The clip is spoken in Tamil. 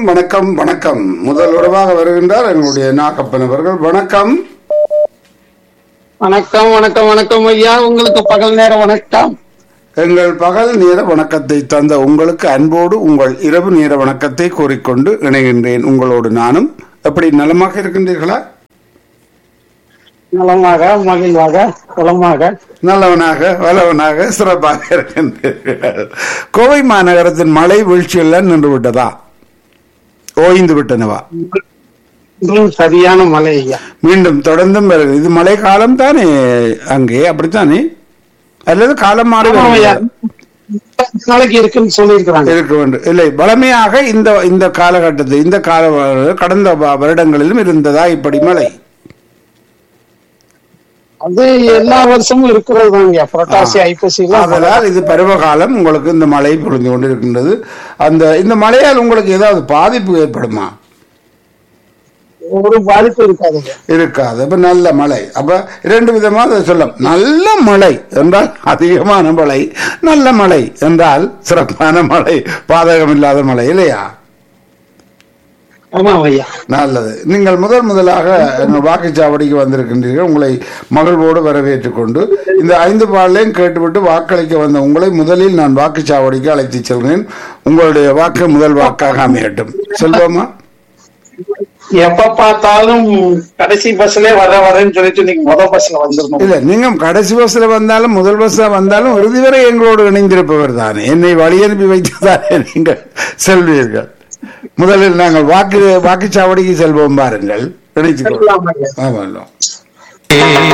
வணக்கம் வணக்கம் முதல் உறவாக வருகின்றார் எங்களுடைய நாகப்பன் அவர்கள் வணக்கம் வணக்கம் வணக்கம் வணக்கம் ஐயா உங்களுக்கு பகல் நேர வணக்கம் எங்கள் பகல் நேர வணக்கத்தை தந்த உங்களுக்கு அன்போடு உங்கள் இரவு நேர வணக்கத்தை கூறிக்கொண்டு இணைகின்றேன் உங்களோடு நானும் எப்படி நலமாக இருக்கின்றீர்களா நலமாக மகிழ்வாக குளமாக நல்லவனாக வல்லவனாக சிறப்பாக இருக்கின்றீர்கள் கோவை மாநகரத்தின் மழை வீழ்ச்சியெல்லாம் நின்று விட்டதா ஓய்ந்து விட்டனவா இன்றும் சரியான மழை ஐயா மீண்டும் தொடர்ந்தும் வருகிறது இது மழை காலம் தானே அங்கே அப்படித்தானே அல்லது காலம் மாறி ஆமாம் ஐயா வருகிறது? நாளைக்கு இருக்குன்னு சொல்லியிருக்கிறாங்க இருக்க வேண்டும் இல்லை வளமையாக இந்த இந்த காலகட்டத்தில் இந்த கால கடந்த வ- வருடங்களிலும் இருந்ததா இப்படி மழை அது எல்லா வருஷமும் இருக்கிறது தான் ஐயா புரட்டாசி ஐப்பசி எல்லாம் அதனால் இது பருவகாலம் உங்களுக்கு இந்த மழை பொழிந்து கொண்டிருக்கின்றது அந்த இந்த மழையால் உங்களுக்கு ஏதாவது பாதிப்பு ஏற்படுமா ஒரு பாதிப்பு இருக்காது ஐயா இருக்காது அப்ப நல்ல மழை அப்ப இரண்டு விதமா அதை சொல்லும் நல்ல மழை என்றால் அதிகமான மழை நல்ல மழை என்றால் சிறப்பான மழை பாதகம் இல்லாத மழை இல்லையா ஆமாம் ஐயா நல்லது நீங்கள் முதல் முதலாக எங்கள் வாக்குச்சாவடிக்கு வந்திருக்கின்றீர்கள் உங்களை மகிழ்வோடு வரவேற்றுக் கொண்டு இந்த ஐந்து பாடலையும் கேட்டுவிட்டு வாக்களிக்க வந்த உங்களை முதலில் நான் வாக்குச்சாவடிக்கு அழைத்து செல்கிறேன் உங்களுடைய வாக்கு முதல் வாக்காக அமையட்டும் செல்வோமா எப்ப பார்த்தாலும் கடைசி பஸ்ல வர வரேன்னு சொல்லிட்டு நீங்க முத பஸ்ல வந்துடணும் இல்ல நீங்க கடைசி பஸ்ல வந்தாலும் முதல் பஸ்ல வந்தாலும் இறுதி வரை எங்களோடு இணைந்திருப்பவர் தானே என்னை வழி அனுப்பி வைத்துதானே நீங்கள் செல்வீர்கள் முதலில் நாங்கள் வாக்கு வாக்குச்சாவடிக்கு செல்வோம் பாருங்கள் நினைச்சுக்கொள்வோம் சொல்லலாம் ஐயா ஆமாம்